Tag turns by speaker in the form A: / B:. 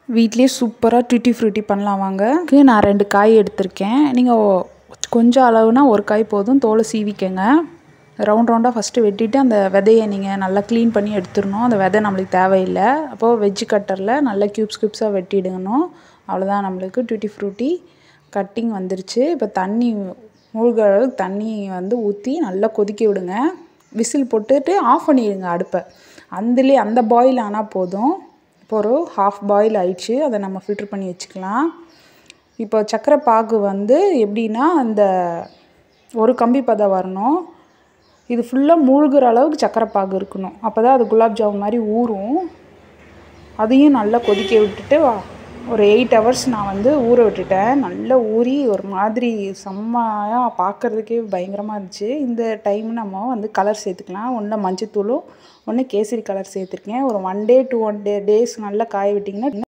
A: வீட்லேயே சூப்பராக duty Frooti பண்ணலாம் வாங்க இதுக்கு நான் ரெண்டு காய் எடுத்திருக்கேன் நீங்கள் கொஞ்சம் அளவுனா ஒரு காய் போதும் தோலை சீவிக்கங்க ரவுண்ட் ரவுண்டாக ஃபஸ்ட்டு வெட்டிட்டு அந்த விதையை நீங்கள் நல்லா க்ளீன் பண்ணி எடுத்துடணும் அந்த விதை நம்மளுக்கு தேவையில்லை அப்போது வெஜ்ஜு கட்டரில் நல்லா க்யூப்ஸ் க்யூப்ஸாக வெட்டிடணும் அவ்வளோதான் நம்மளுக்கு ட்யூட்டி ஃப்ரூட்டி கட்டிங் வந்துருச்சு இப்போ தண்ணி மூழ்கிற அளவுக்கு தண்ணி வந்து ஊற்றி நல்லா கொதிக்க விடுங்க விசில் போட்டுட்டு ஆஃப் பண்ணிடுங்க அடுப்பை அதுலேயே அந்த பாயில் ஆனால் போதும் இப்போ ஒரு ஹாஃப் பாயில் ஆயிடுச்சு அதை நம்ம ஃபில்ட்ரு பண்ணி வச்சுக்கலாம் இப்போ சர்க்கரை பாகு வந்து எப்படின்னா அந்த ஒரு கம்பி பதம் வரணும் இது ஃபுல்லாக மூழ்கிற அளவுக்கு சர்க்கரை பாகு இருக்கணும் அப்போ தான் அது குலாப் ஜாமுன் மாதிரி ஊறும் அதையும் நல்லா கொதிக்க விட்டுட்டு ஒரு எயிட் ஹவர்ஸ் நான் வந்து ஊற விட்டுட்டேன் நல்லா ஊறி ஒரு மாதிரி செம்மையாக பார்க்குறதுக்கே பயங்கரமாக இருந்துச்சு இந்த டைம் நம்ம வந்து கலர் சேர்த்துக்கலாம் ஒன்று மஞ்சத்தூளும் ஒன்று கேசரி கலர் சேர்த்துருக்கேன் ஒரு one day two one day days நல்லா காய விட்டிங்கன்னா